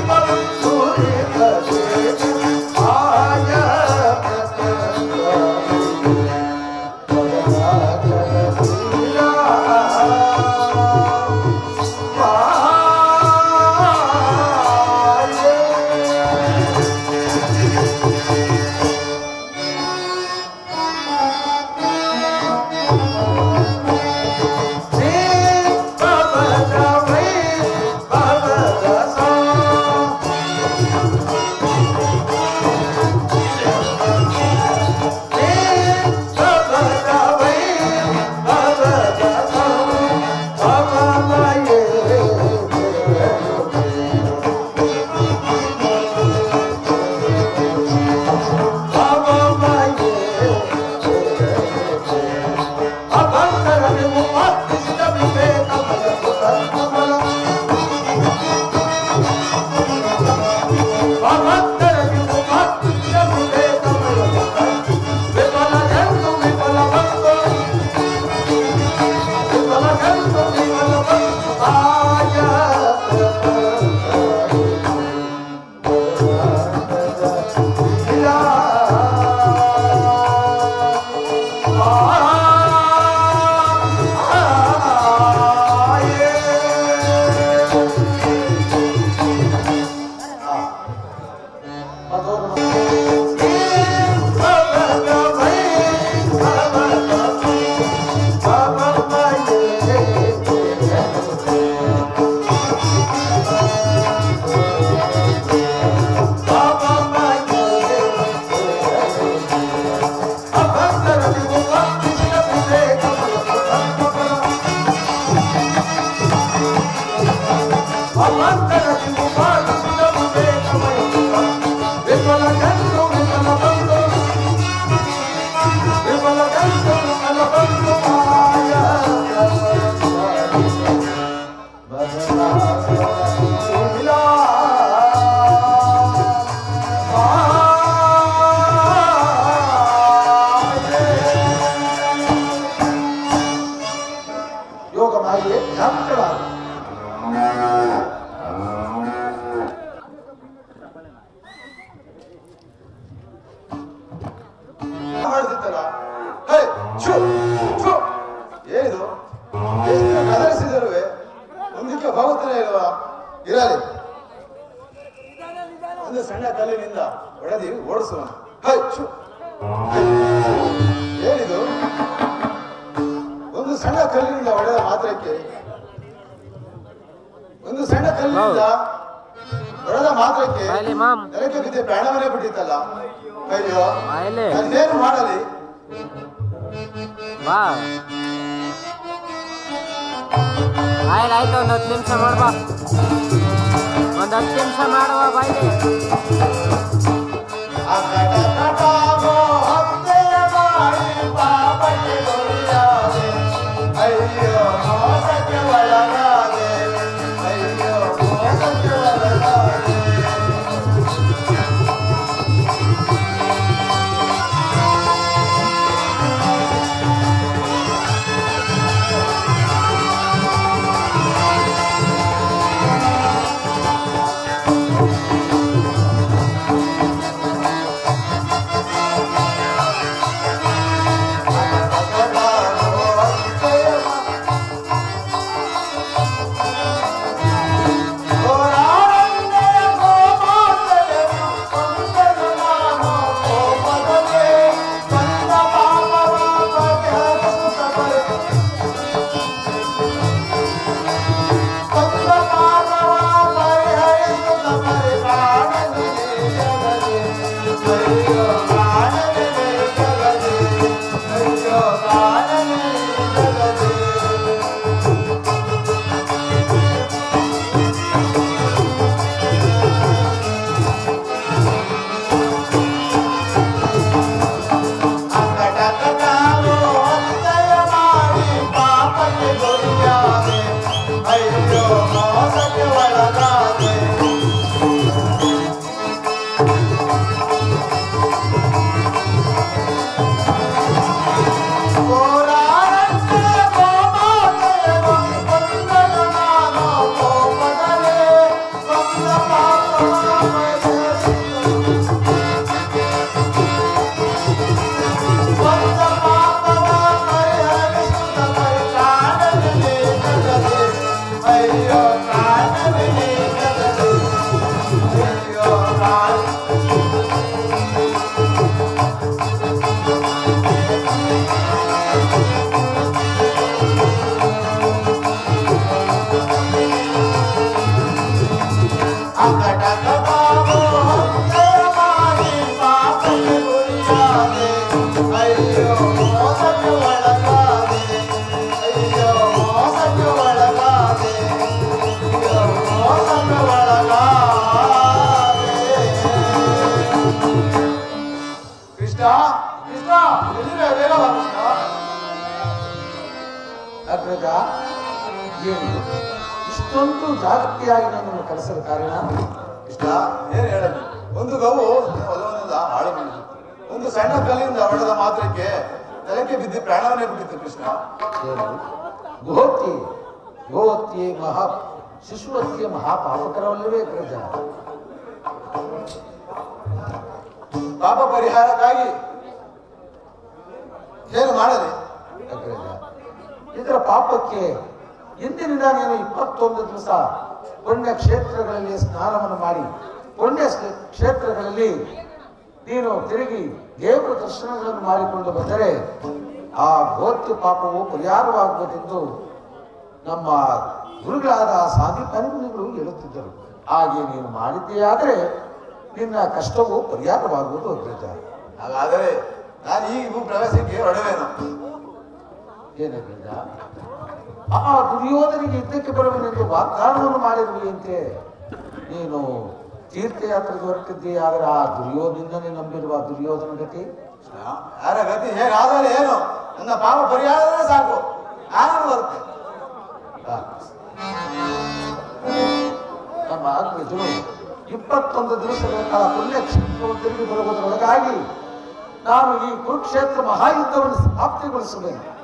ಯೋಗ ಮಾಡಿಯೇ ಶಾಂತಳಾದ ಮಾಡ್ತಿತ್ತಲ್ಲ ಹೇ ಛು ಛು ಏನಿದು ಎಷ್ಟು ದಿನ ಕದರಿಸಿದರುವೆ ಮುಂದಕ್ಕೆ ಹೋಗುತ್ತಾನೆ ಇಲ್ವಾ ಇರಲಿ ಒಂದು ಸಣ್ಣ ಕಲ್ಲಿನಿಂದ ಹೊಡೆದಿ ಓಡಿಸುವ ಹೇ ಛು ಹೇ. ಏನಿದು ಒಂದು ಸಣ್ಣ ಕಲ್ಲಿನಿಂದ ಹೊಡೆದ ಮಾತ್ರಕ್ಕೆ ಒಂದು ಸಣ್ಣ ಕಲ್ಲಿನಿಂದ ಹೊಡೆದ ಮಾತ್ರಕ್ಕೆ ಬಾಯ್ಲಿ ಮಾಮ್ ನೆಲಕ್ಕೆ ಬಿದ್ದೆ ಪ್ರಾಣವನ್ನೇ ಬಿಟ್ಟಿತ್ತಲ್ಲ ಅಯ್ಯೋ ಬಾಯ್ಲಿ ಅದೇನು ಮಾಡಲಿ ಬಾ ಆಯ್ತು ಆಯ್ತು ಒಂದು ಹತ್ತು ನಿಮಿಷ ಮಾಡ್ಬಾ ಒಂದು ಹತ್ತು ನಿಮಿಷ ಮಾಡುವ ಬಾಯ್ಲಿ ಅಯ್ಯೋ ಮೋಸಕ್ಕೆ ಒಳಗಾದೆ ಅಯ್ಯೋ ಮೋಸಕ್ಕೆ ಒಳಗಾದೆ ಆ ಕೃಷ್ಣ ಕೃಷ್ಣ ಎಲ್ಲಿದೆ ಬೇಗ ಬಾ ಕೃಷ್ಣ ಅಗ್ರಜ ಏನು ಇಷ್ಟೊಂದು ಜಾಗೃತಿಯಾಗಿ ನನ್ನನ್ನು ಕರೆಸಲು ಕಾರಣ ಕೃಷ್ಣ ಏನ್ ಹೇಳಲಿ ಒಂದು ಗವು ಹೊಲವನ್ನೆಲ್ಲ ಹಾಳು ಮಾಡಿತು ಒಂದು ಸಣ್ಣ ಕಲ್ಲಿಂದ ಹೊಡೆದ ಮಾತ್ರಕ್ಕೆ ನೆಲಕ್ಕೆ ಬಿದ್ದು ಪ್ರಾಣವನ್ನೇ ಬಿಟ್ಟಿತ್ತು ಕೃಷ್ಣ ಏನು ಗೋಹತ್ಯೆ ಗೋಹತ್ಯೆ ಮಹಾ ಶಿಶುಹತ್ಯೆ ಮಹಾಪಾಪಕರವಲ್ಲವೇ ಅಗ್ರಜ ಪಾಪ ಪರಿಹಾರಕ್ಕಾಗಿ ಏನು ಮಾಡಲಿ ಅಗ್ರಜ ಇದರ ಪಾಪಕ್ಕೆ ಇಂದಿನಿಂದ ನೀನು ಇಪ್ಪತ್ತೊಂದು ದಿವಸ ಪುಣ್ಯ ಕ್ಷೇತ್ರಗಳಲ್ಲಿ ಸ್ನಾನವನ್ನು ಮಾಡಿ ಪುಣ್ಯ ಕ್ಷೇ- ಕ್ಷೇತ್ರಗಳಲ್ಲಿ ನೀನು ತಿರುಗಿ ದೇವರ ದರ್ಶನಗಳನ್ನು ಮಾಡಿಕೊಂಡು ಬಂದರೆ ಆ ಗೋತ್ಯ ಪಾಪವು ಪರಿಹಾರವಾಗುವುದೆಂದು ನಮ್ಮ ಗುರುಗಳಾದ ಸಾಧಿಪನಿಗಳು ಹೇಳುತ್ತಿದ್ದರು ಹಾಗೆ ನೀನು ಮಾಡಿದ್ದೀಯಾದರೆ ನಿನ್ನ ಕಷ್ಟವು ಪರಿಹಾರವಾಗುವುದು ಅಗ್ರಜ ಹಾಗಾದರೆ ನಾನು ಈ ಭೂ ಪ್ರವೇಶಕ್ಕೆ ಹೊರಡುವೇನು ಏನಗ್ರಜ ಆ ದುರ್ಯೋಧನಿಗೆ ಯುದ್ಧಕ್ಕೆ ಬರುವನೆಂದು ವಾಗ್ದಾನವನ್ನು ಮಾಡಿರುವೆಯಂತೆ ನೀನು ತೀರ್ಥಯಾತ್ರೆಗೆ ಹೊರಟಿದ್ದೆ ಆದರೆ ಆ ದುರ್ಯೋಧನನೇ ನಂಬಿರುವ ದುರ್ಯೋಧನ ಗತಿ ಕೃಷ್ಣ, ಯಾರ ಗತಿ ಹೇಗಾದರೆ ಏನು ನನ್ನ ಪಾಪ ಪರಿಹಾರವೇ ಸಾಕು ನಾನು ಬರುತ್ತೆ ಆ. ನಮ್ಮ ಅಗ್ರಜರು ಇಪ್ಪತ್ತೊಂದು ದಿವಸಗಳ ಕಾಲ ಪುಣ್ಯಕ್ಷೇತ್ರವನ್ನು ತಿರುಗಿ ಬರುವುದರೊಳಗಾಗಿ ನಾನು ಈ ಕುರುಕ್ಷೇತ್ರ ಮಹಾಯುದ್ಧವನ್ನು ಸಮಾಪ್ತಿಗೊಳಿಸುವೆನು